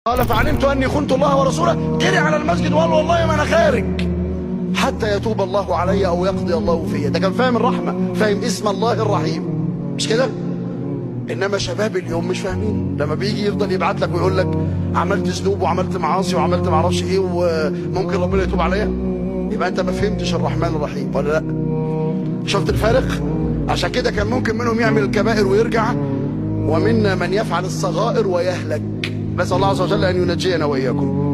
قال فعلمت اني خنت الله ورسوله جري على المسجد وقال والله ما انا خارج حتى يتوب الله علي او يقضي الله فيا ده كان فاهم الرحمه فاهم اسم الله الرحيم مش كده انما شباب اليوم مش فاهمين لما بيجي يفضل يبعت لك ويقول لك عملت ذنوب وعملت معاصي وعملت معرفش ايه وممكن ربنا يتوب عليا يبقى انت ما فهمتش الرحمن الرحيم ولا لا شفت الفارق عشان كده كان ممكن منهم يعمل الكبائر ويرجع ومنا من يفعل الصغائر ويهلك نسال الله عز وجل ان ينجينا واياكم